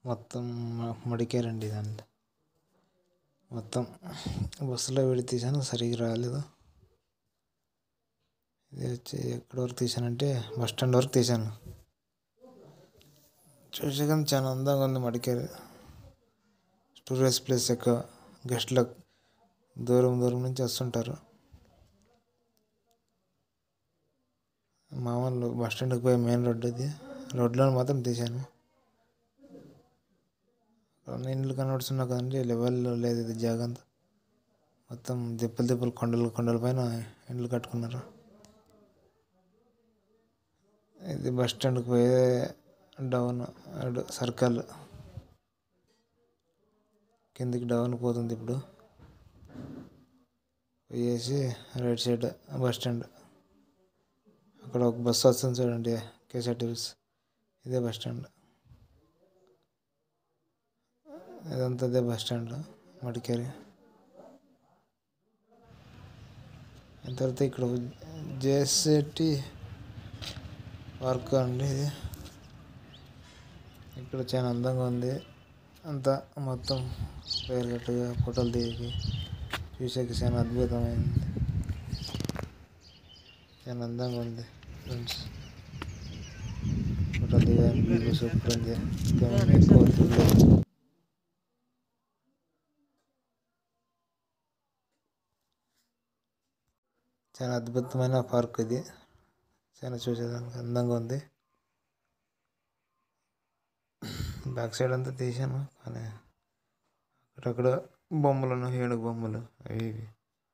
మొత్తం మడికారండి ఇదంతా మొత్తం బస్సులో పెట్టి తీసాను సరిగ్గా రాలేదు ఇది వచ్చి ఎక్కడి వరకు తీసానంటే బస్ స్టాండ్ వరకు తీసాను చూసే కానీ చాలా అందంగా ఉంది మడికేరి టూరిస్ట్ ప్లేస్ ఎక్కువ గెస్ట్లకు దూరం దూరం నుంచి వస్తుంటారు మామూలు బస్ స్టాండ్కి పోయే మెయిన్ రోడ్డు ఇది రోడ్లో మాత్రం తీశాను రెండు ఇండ్లు కనబడుతున్నా కదండి లెవెల్లో లేదు ఇది జాగా అంతా మొత్తం దిప్పలు దిప్పలు కొండలు కొండల పైన ఇండ్లు కట్టుకున్నారు ఇది బస్ స్టాండ్కి పోయే డౌన్ అడు సర్కిల్ కిందికి డౌన్ పోతుంది ఇప్పుడు పోయేసి రైట్ సైడ్ బస్ స్టాండ్ అక్కడ ఒక బస్సు వస్తుంది చూడండి కేఎస్ఆర్టీసీ ఇదే బస్ స్టాండ్ ఇదంతా అదే బస్ స్టాండ్ మడికేరి తర్వాత ఇక్కడ జేఎస్టీ పార్క్ అండి ఇది ఇక్కడ చాలా అందంగా ఉంది అంతా మొత్తం పేరుగట్టుగా ఫోటోలు దిగి చూసేకి చాలా అద్భుతమైంది చాలా అందంగా ఉంది ఫ్రెండ్స్ ఫోటోలు దిగడానికి సూపర్ ఉంది కెమెరా ఎక్కువ తీయలేదు. చాలా అద్భుతమైన పార్క్ ఇది చాలా చూసేదానికి అందంగా ఉంది బ్యాక్ సైడ్ అంతా తీసాను కానీ అక్కడక్కడ బొమ్మలను ఏనుగు బొమ్మలు అవి ఇవి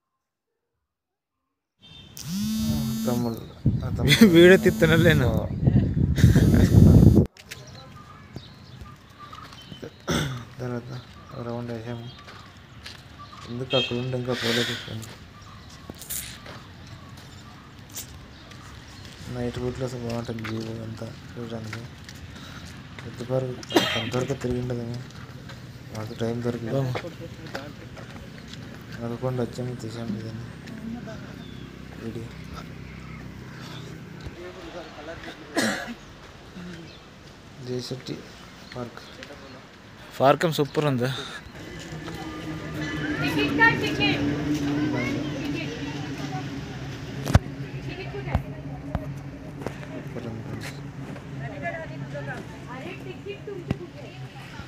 తమ్ముళ్ళు ఆ తమ్ముళ్ళు వీడియో తీస్తున్నాను తర్వాత రౌండ్ వేసాము ఎందుకు అక్కడ ఉండి ఇంకా పోలేదు నైట్ పూట్లో అసలు బాగుంటుంది వ్యూ అంతా చూడడానికి పెద్ద పార్క్ కొంతవరకు తిరిగి ఉండదేమో మాకు టైం దొరకలేదు అనుకుండా వచ్చాము తీసాము ఇదని వీడియో జేసెట్టి పార్క్ పార్కం సూపర్ ఉంది तिकीट काढ तिकीट तिकीट तिकीट कुठे आहे? సూపర్ ఉంది ఫ్రెండ్స్ अरे तिकीट तुमचे कुठे आहे?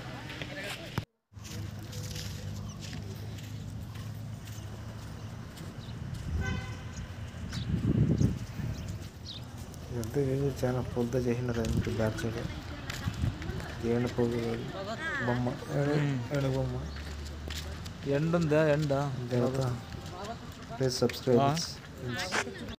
ఇదంతా వీళ్ళు చాలా పూలతో చేసినారు అది బ్యాక్ సైడ్ దేవుని పువ్వు బొమ్మ ఏడు బొమ్మ ఎండ ఉందా ఎండ తర్వాత ప్లీజ్ సబ్స్క్రైబ్